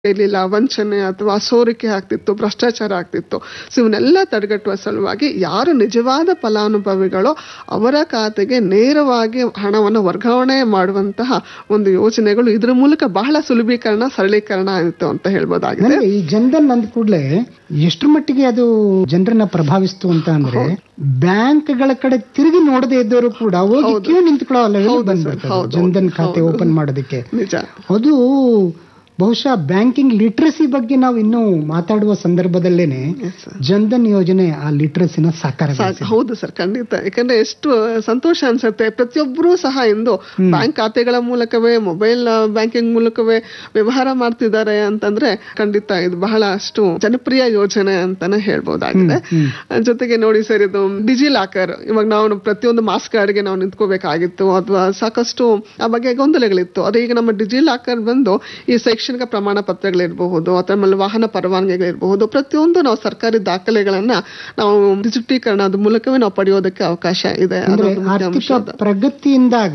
ಇರಲಿಲ್ಲ ವಂಚನೆ ಅಥವಾ ಸೋರಿಕೆ ಆಗ್ತಿತ್ತು ಭ್ರಷ್ಟಾಚಾರ ಆಗ್ತಿತ್ತು ಸೊ ಇವನ್ನೆಲ್ಲ ತಡೆಗಟ್ಟುವ ಸಲುವಾಗಿ ಯಾರು ನಿಜವಾದ ಫಲಾನುಭವಿಗಳೋ ಅವರ ಖಾತೆಗೆ ನೇರವಾಗಿ ಹಣವನ್ನು ವರ್ಗಾವಣೆ ಮಾಡುವಂತಹ ಒಂದು ಯೋಜನೆಗಳು ಇದ್ರ ಮೂಲಕ ಬಹಳ ಸುಲಭೀಕರಣ ಸರಳೀಕರಣ ಆಯಿತು ಅಂತ ಹೇಳ್ಬೋದಾಗಿದೆ ನನಗೆ ಈ ಜನ್ಧನ್ ಅಂದ ಕೂಡಲೇ ಎಷ್ಟ್ರ ಮಟ್ಟಿಗೆ ಅದು ಜನರನ್ನ ಪ್ರಭಾವಿಸ್ತು ಅಂತ ಅಂದ್ರೆ ಬ್ಯಾಂಕ್ಗಳ ಕಡೆ ತಿರುಗಿ ನೋಡದೇ ಇದ್ದವರು ಕೂಡ ಹೋಗಿ ಕ್ಯೂ ನಿಂತ್ಕೊಳ್ಳೋ ಲೆವೆಲ್ ಬಂದ್ಬಿಡ್ತಾರೆ ಜನ್ಧನ್ ಖಾತೆ ಓಪನ್ ಮಾಡೋದಕ್ಕೆ ನಿಜ ಅದು ಬಹುಶಃ ಬ್ಯಾಂಕಿಂಗ್ ಲಿಟ್ರಸಿ ಬಗ್ಗೆ ನಾವು ಇನ್ನೂ ಮಾತಾಡುವ ಸಂದರ್ಭದಲ್ಲೇನೆ ಜನ್ಧನ್ ಯೋಜನೆ ಆ ಲಿಟ್ರಸಿನ ಸಾಕಾರ ಸಾಕು. ಹೌದು ಸರ್ ಖಂಡಿತ ಯಾಕಂದ್ರೆ ಎಷ್ಟು ಸಂತೋಷ ಅನ್ಸುತ್ತೆ ಪ್ರತಿಯೊಬ್ಬರೂ ಸಹ ಇಂದು ಬ್ಯಾಂಕ್ ಖಾತೆಗಳ ಮೂಲಕವೇ ಮೊಬೈಲ್ ಬ್ಯಾಂಕಿಂಗ್ ಮೂಲಕವೇ ವ್ಯವಹಾರ ಮಾಡ್ತಿದ್ದಾರೆ ಅಂತಂದ್ರೆ ಖಂಡಿತ ಇದು ಬಹಳಷ್ಟು ಜನಪ್ರಿಯ ಯೋಜನೆ ಅಂತಾನೆ ಹೇಳ್ಬೋದಾಗಿದೆ ಜೊತೆಗೆ ನೋಡಿ ಸರ್ ಇದು ಡಿಜಿ ಲಾಕರ್ ಇವಾಗ ನಾವು ಪ್ರತಿಯೊಂದು ಮಾಸ್ ಕಾರ್ಡ್ಗೆ ನಾವು ನಿಂತ್ಕೋಬೇಕಾಗಿತ್ತು ಅಥವಾ ಸಾಕಷ್ಟು ಆ ಬಗ್ಗೆ ಗೊಂದಲಗಳಿತ್ತು ಅದೇ ಈಗ ನಮ್ಮ ಡಿಜಿ ಲಾಕರ್ ಬಂದು ಈ ಶೈಕ್ಷಣಿಕ ಪ್ರಮಾಣ ಪತ್ರಗಳಿರಬಹುದು ಅಥವಾ ಆಮೇಲೆ ವಾಹನ ಪರವಾನಗಿಗಳಿರಬಹುದು ಪ್ರತಿಯೊಂದು ನಾವು ಸರ್ಕಾರಿ ದಾಖಲೆಗಳನ್ನ ನಾವು ಡಿಜಿಟೀಕರಣದ ಮೂಲಕವೇ ನಾವು ಪಡೆಯೋದಕ್ಕೆ ಅವಕಾಶ ಇದೆ ಅಂದ್ರೆ ಅದೊಂದು ಮುಖ್ಯ ಅಂಶ ಆರ್ಥಿಕ ಅದು. ಪ್ರಗತಿಯಿಂದಾಗ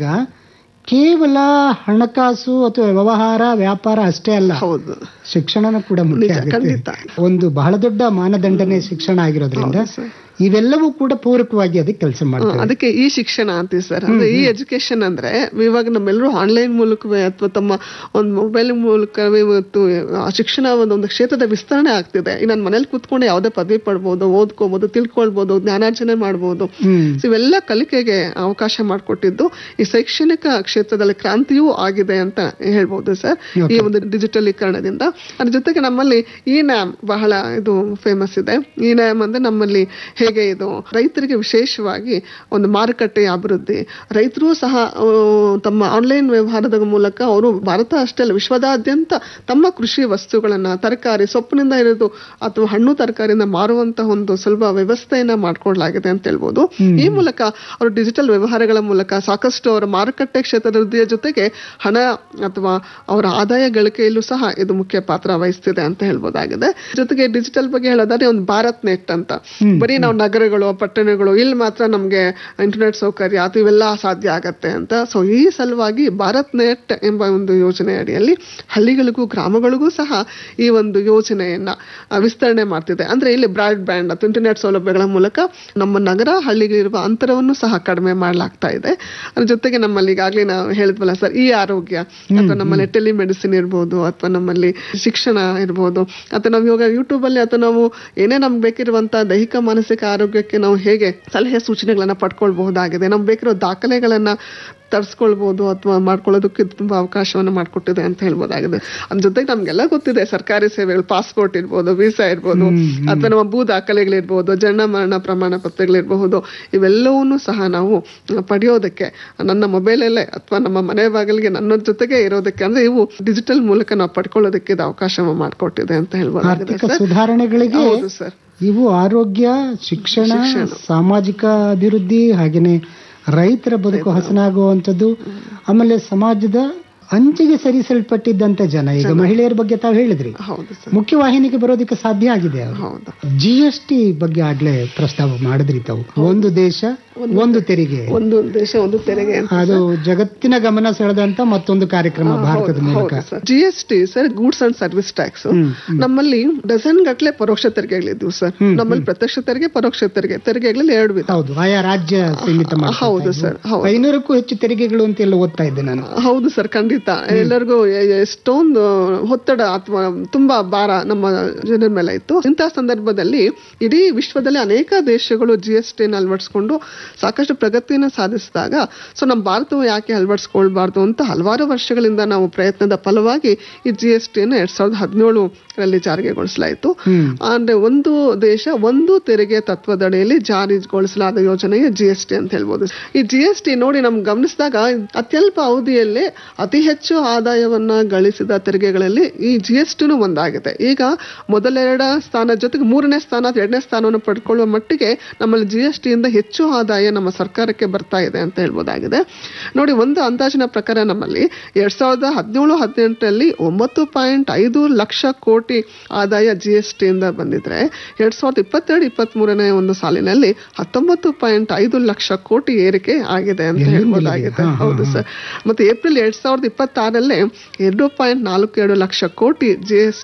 ಕೇವಲ ಹಣಕಾಸು ಅಥವಾ ವ್ಯವಹಾರ ವ್ಯಾಪಾರ ಅಷ್ಟೇ ಅಲ್ಲ ಹೌದು ಶಿಕ್ಷಣನೂ ಕೂಡ ಮುಖ್ಯ ನಿಜ, ಆಗುತ್ತೆ ಖಂಡಿತ. ಒಂದು ಬಹಳ ದೊಡ್ಡ ಮಾನದಂಡನೆ ಶಿಕ್ಷಣ ಆಗಿರೋದ್ರಿಂದ ಇವೆಲ್ಲವೂ ಕೂಡ ಪೂರಕವಾಗಿ ಅದಕ್ಕೆ ಕೆಲಸ ಹ್ಮ್, ಮಾಡ್ತವೆ ಅದಕ್ಕೆ ಈ ಶಿಕ್ಷಣ ಅಂತೀವಿ ಸರ್ ಅಂದ್ರೆ ಈ ಎಜುಕೇಶನ್ ಅಂದ್ರೆ ಇವಾಗ ನಮ್ಮೆಲ್ಲರೂ ಆನ್ಲೈನ್ ಮೂಲಕವೇ ಅಥವಾ ತಮ್ಮ ಒಂದು ಮೊಬೈಲ್ ಮೂಲಕವೇ ಇವತ್ತು ಆ ಶಿಕ್ಷಣ ಒಂದೊಂದು ಕ್ಷೇತ್ರದ ವಿಸ್ತರಣೆ ಆಗ್ತಿದೆ ಈಗ ನಾನು ಮನೇಲಿ ಕೂತ್ಕೊಂಡು ಯಾವುದೇ ಪದವಿ ಪಡ್ಬೋದು ಓದ್ಕೋಬಹುದು ತಿಳ್ಕೊಳ್ಬಹುದು ಜ್ಞಾನಾರ್ಜನೆ ಮಾಡ್ಬೋದು ಹ್ಮ್ ಸೊ ಇವೆಲ್ಲ ಕಲಿಕೆಗೆ ಅವಕಾಶ ಮಾಡಿಕೊಟ್ಟಿದ್ದು ಈ ಶೈಕ್ಷಣಿಕ ಕ್ಷೇತ್ರದಲ್ಲಿ ಕ್ರಾಂತಿಯೂ ಆಗಿದೆ ಅಂತ ಹೇಳ್ಬೋದು ಸರ್ ಈ ಒಂದು ಡಿಜಿಟಲೀಕರಣದಿಂದ ಅದ್ರ ಜೊತೆಗೆ ನಮ್ಮಲ್ಲಿ ಈ ನ್ಯಾಮ್ ಬಹಳ ಇದು ಫೇಮಸ್ ಇದೆ ಈ ನ್ಯಾಮ್ ಅಂದ್ರೆ ನಮ್ಮಲ್ಲಿ ಹೇಗೆ ಇದು ರೈತರಿಗೆ ವಿಶೇಷವಾಗಿ ಒಂದು ಮಾರುಕಟ್ಟೆಯ ಅಭಿವೃದ್ಧಿ ರೈತರು ಸಹ ಆ, ತಮ್ಮ ಆನ್ಲೈನ್ ವ್ಯವಹಾರದ ಮೂಲಕ ಅವರು ಭಾರತ ಅಷ್ಟೇ ಅಲ್ಲ ವಿಶ್ವದಾದ್ಯಂತ ತಮ್ಮ ಕೃಷಿ ವಸ್ತುಗಳನ್ನ ತರಕಾರಿ ಸೊಪ್ಪಿನಿಂದ ಹಿಡಿದು ಅಥವಾ ಹಣ್ಣು ತರಕಾರಿಯಿಂದ ಮಾರುವಂತಹ ಒಂದು ಸುಲಭ ವ್ಯವಸ್ಥೆಯನ್ನ ಮಾಡ್ಕೊಡ್ಲಾಗಿದೆ ಅಂತ ಹೇಳ್ಬೋದು ಈ ಮೂಲಕ ಅವರು ಡಿಜಿಟಲ್ ವ್ಯವಹಾರಗಳ ಮೂಲಕ ಸಾಕಷ್ಟು ಅವರ ಮಾರುಕಟ್ಟೆ ಕ್ಷೇತ್ರದ ವೃದ್ಧಿಯ ಜೊತೆಗೆ ಹಣ ಅಥವಾ ಅವರ ಆದಾಯ ಗಳಿಕೆಯಲ್ಲೂ ಸಹ ಇದು ಮುಖ್ಯ ಪಾತ್ರ ವಹಿಸ್ತಿದೆ ಅಂತ ಹೇಳ್ಬೋದಾಗಿದೆ ಜೊತೆಗೆ ಡಿಜಿಟಲ್ ಬಗ್ಗೆ ಹೇಳೋದಾದ್ರೆ ಒಂದು ಭಾರತ್ ನೆಟ್ ಅಂತ ಬರೀ ನಾವು ನಗರಗಳು ಪಟ್ಟಣಗಳು ಇಲ್ಲಿ ಮಾತ್ರ ನಮ್ಗೆ ಇಂಟರ್ನೆಟ್ ಸೌಕರ್ಯ ಅಥವಾ ಇವೆಲ್ಲ ಸಾಧ್ಯ ಆಗತ್ತೆ ಅಂತ ಸೊ ಈ ಸಲುವಾಗಿ ಭಾರತ್ ನೆಟ್ ಎಂಬ ಒಂದು ಯೋಜನೆ ಅಡಿಯಲ್ಲಿ ಹಳ್ಳಿಗಳಿಗೂ ಗ್ರಾಮಗಳಿಗೂ ಸಹ ಈ ಒಂದು ಯೋಜನೆಯನ್ನ ಆ, ವಿಸ್ತರಣೆ ಮಾಡ್ತಿದೆ ಅಂದ್ರೆ ಇಲ್ಲಿ ಬ್ರಾಡ್ ಬ್ಯಾಂಡ್ ಅಥವಾ ಇಂಟರ್ನೆಟ್ ಸೌಲಭ್ಯಗಳ ಮೂಲಕ ನಮ್ಮ ನಗರ ಹಳ್ಳಿಗಳಿರುವ ಅಂತರವನ್ನು ಸಹ ಕಡಿಮೆ ಮಾಡಲಾಗ್ತಾ ಇದೆ ಅದ್ರ ಜೊತೆಗೆ ನಮ್ಮಲ್ಲಿ ಈಗಾಗಲೇ ನಾವು ಹೇಳಿದ್ವಲ್ಲ ಸರ್ ಈ ಆರೋಗ್ಯ ಅಥವಾ ನಮ್ಮಲ್ಲಿ ಟೆಲಿಮೆಡಿಸಿನ್ ಇರ್ಬೋದು ಅಥವಾ ನಮ್ಮಲ್ಲಿ ಶಿಕ್ಷಣ ಇರ್ಬೋದು ಅಥವಾ ನಾವು ಇವಾಗ ಯೂಟ್ಯೂಬ್ ಅಲ್ಲಿ ಅಥವಾ ನಾವು ಏನೇ ನಮ್ಗೆ ಬೇಕಿರುವಂತ ದೈಹಿಕ ಮಾನಸಿಕ ಆರೋಗ್ಯಕ್ಕೆ ನಾವು ಹೇಗೆ ಸಲಹೆ ಸೂಚನೆಗಳನ್ನ ಪಡ್ಕೊಳ್ಬಹುದಾಗಿದೆ ನಮ್ಗೆ ಬೇಕಿರೋ ದಾಖಲೆಗಳನ್ನ ತರಿಸ್ಕೊಳ್ಬಹುದು ಅಥವಾ ಮಾಡ್ಕೊಳ್ಳೋದಕ್ಕೆ ತುಂಬಾ ಅವಕಾಶವನ್ನು ಮಾಡಿಕೊಟ್ಟಿದೆ ಅಂತ ಹೇಳ್ಬೋದಾಗಿದೆ ಅದ್ರ ಜೊತೆಗೆ ನಮ್ಗೆಲ್ಲ ಗೊತ್ತಿದೆ ಸರ್ಕಾರಿ ಸೇವೆಗಳು ಪಾಸ್ಪೋರ್ಟ್ ಇರ್ಬೋದು ವೀಸಾ ಇರ್ಬೋದು ಅಥವಾ ನಮ್ಮ ಭೂ ದಾಖಲೆಗಳಿರ್ಬೋದು ಜನ ಮರಣ ಪ್ರಮಾಣ ಪತ್ರಗಳಿರಬಹುದು ಇವೆಲ್ಲವನ್ನೂ ಸಹ ನಾವು ಪಡೆಯೋದಕ್ಕೆ ನನ್ನ ಮೊಬೈಲಲ್ಲೇ ಅಥವಾ ನಮ್ಮ ಮನೆ ಬಾಗಿಲಿಗೆ ನನ್ನ ಜೊತೆಗೆ ಇರೋದಕ್ಕೆ ಅಂದ್ರೆ ಇವು ಡಿಜಿಟಲ್ ಮೂಲಕ ನಾವು ಪಡ್ಕೊಳ್ಳೋದಕ್ಕೆ ಇದು ಅವಕಾಶ ಮಾಡಿಕೊಟ್ಟಿದೆ ಅಂತ ಹೇಳ್ಬೋದಾಗಿದೆ ಆರ್ಥಿಕ ಸರ್ ಸುಧಾರಣೆಗಳಿಗೆ ಹೌದು ಸರ್ ಇವು ಆರೋಗ್ಯ ಶಿಕ್ಷಣ ಸಾಮಾಜಿಕ ಅಭಿವೃದ್ಧಿ ಹಾಗೇನೆ ರೈತರ ಬದುಕು ಹಸನಾಗುವಂಥದ್ದು ಆಮೇಲೆ ಸಮಾಜದ ಅಂಚಿಗೆ ಸರಿಸಲ್ಪಟ್ಟಿದ್ದಂತ ಜನ ಈಗ ಮಹಿಳೆಯರ ಬಗ್ಗೆ ತಾವು ಹೇಳಿದ್ರಿ ಹೌದು ಸರ್ ಮುಖ್ಯವಾಹಿನಿಗೆ ಬರೋದಕ್ಕೆ ಸಾಧ್ಯ ಆಗಿದೆ ಹೌದು ಜಿ ಎಸ್ ಟಿ ಬಗ್ಗೆ ಆಗ್ಲೇ ಪ್ರಸ್ತಾವ ಮಾಡಿದ್ರಿ ತಾವು ಒಂದು ದೇಶ ಒಂದು ತೆರಿಗೆ ಒಂದು ದೇಶ ಒಂದು ತೆರಿಗೆ ಅಂತ ಅದು ಜಗತ್ತಿನ ಗಮನ ಸೆಳೆದಂತ ಮತ್ತೊಂದು ಕಾರ್ಯಕ್ರಮ ಭಾರತದ ಮೂಲಕ G S T sir goods and service tax ನಮ್ಮಲ್ಲಿ ಡಜನ್ ಗಟ್ಲೆ ಪರೋಕ್ಷ ತೆರಿಗೆಗಳಿದ್ವು ಸರ್ ನಮ್ಮಲ್ಲಿ ಪ್ರತ್ಯಕ್ಷ ತೆರಿಗೆ ಪರೋಕ್ಷ ತೆರಿಗೆ ತೆರಿಗೆಗಳಲ್ಲಿ ಎರಡು ವಿಧ ಹೌದು ಆಯಾ ರಾಜ್ಯ ಸೀಮಿತ ಮಾಡ್ಕೊಳ್ತಾ ಹೌದು ಇದ್ವು. ಸರ್ ಹೌದು ಐನೂರಕ್ಕೂ ಹೆಚ್ಚು ತೆರಿಗೆಗಳು ಅಂತ ಎಲ್ಲ ಓದ್ತಾ ಇದ್ದೆ ನಾನು ಹೌದು ಸರ್ ಖಂಡಿತ ಎಲ್ಲರಿಗೂ ಎ- ಎಷ್ಟೊಂದು ಒತ್ತಡ ಅಥವಾ ತುಂಬಾ ಭಾರ ನಮ್ಮ ಜನರ ಮೇಲೆ ಇತ್ತು ಇಂತಹ ಸಂದರ್ಭದಲ್ಲಿ ಇಡೀ ವಿಶ್ವದಲ್ಲಿ ಅನೇಕ ದೇಶಗಳು ಜಿ ಎಸ್ ಟಿನ ಅಳವಡಿಸ್ಕೊಂಡು ಸಾಕಷ್ಟು ಪ್ರಗತಿಯನ್ನು ಸಾಧಿಸಿದಾಗ ಸೊ ನಮ್ಮ ಭಾರತವು ಯಾಕೆ ಅಳವಡಿಸ್ಕೊಳ್ಬಾರ್ದು ಅಂತ ಹಲವಾರು ವರ್ಷಗಳಿಂದ ನಾವು ಪ್ರಯತ್ನದ ಫಲವಾಗಿ ಈ ಜಿ ಎಸ್ ಟಿಯನ್ನು ಎರಡ್ ಸಾವಿರದ ಹದಿನೇಳರಲ್ಲಿ ಜಾರಿಗೆಗೊಳಿಸಲಾಯಿತು ಅಂದ್ರೆ ಒಂದು ದೇಶ ಒಂದು ತೆರಿಗೆ ತತ್ವದಡಿಯಲ್ಲಿ ಜಾರಿಗೊಳಿಸಲಾದ ಯೋಜನೆಯೇ ಜಿ ಎಸ್ ಟಿ ಅಂತ ಹೇಳ್ಬೋದು ಈ ಜಿ ಎಸ್ ಟಿ ನೋಡಿ ನಮ್ಗೆ ಗಮನಿಸಿದಾಗ ಅತ್ಯಲ್ಪ ಅವಧಿಯಲ್ಲೇ ಅತಿ ಹೆಚ್ಚು ಆದಾಯವನ್ನ ಗಳಿಸಿದ ತೆರಿಗೆಗಳಲ್ಲಿ ಈ ಜಿ ಎಸ್ ಟಿನೂ ಒಂದಾಗಿದೆ ಈಗ ಮೊದಲೆರಡ ಸ್ಥಾನ ಜೊತೆಗೆ ಮೂರನೇ ಸ್ಥಾನ ಅಥವಾ ಎರಡನೇ ಸ್ಥಾನವನ್ನು ಪಡ್ಕೊಳ್ಳುವ ಮಟ್ಟಿಗೆ ನಮ್ಮಲ್ಲಿ ಜಿ ಎಸ್ ಟಿಯಿಂದ ಹೆಚ್ಚು ಆದಾಯ ನಮ್ಮ ಸರ್ಕಾರಕ್ಕೆ ಬರ್ತಾ ಇದೆ ಅಂತ ಹೇಳ್ಬೋದಾಗಿದೆ ನೋಡಿ ಒಂದು ಅಂದಾಜಿನ ಪ್ರಕಾರ ನಮ್ಮಲ್ಲಿ ಎರಡ್ ಸಾವಿರದ ಹದಿನೇಳು ಹದಿನೆಂಟರಲ್ಲಿ ಒಂಬತ್ತು ಪಾಯಿಂಟ್ ಐದು ಲಕ್ಷ ಕೋಟಿ ಆದಾಯ ಜಿ ಎಸ್ ಟಿಯಿಂದ ಬಂದಿದ್ರೆ ಎರಡ್ ಸಾವಿರದ ಇಪ್ಪತ್ತೆರಡು ಇಪ್ಪತ್ತ್ ಮೂರನೇ ಒಂದು ಸಾಲಿನಲ್ಲಿ ಹತ್ತೊಂಬತ್ತು ಪಾಯಿಂಟ್ ಐದು ಲಕ್ಷ ಕೋಟಿ ಏರಿಕೆ ಆಗಿದೆ ಅಂತ ಹೇಳ್ಬೋದಾಗಿದೆ ಹೌದು ಸರ್ ಮತ್ತೆ ಏಪ್ರಿಲ್ ಎರಡ್ ಸಾವಿರದ ಇಪ್ಪತ್ತಾರಲ್ಲೇ ಎರಡು ಪಾಯಿಂಟ್ ನಾಲ್ಕು ಎರಡು ಲಕ್ಷ ಕೋಟಿ ಜಿ ಎಸ್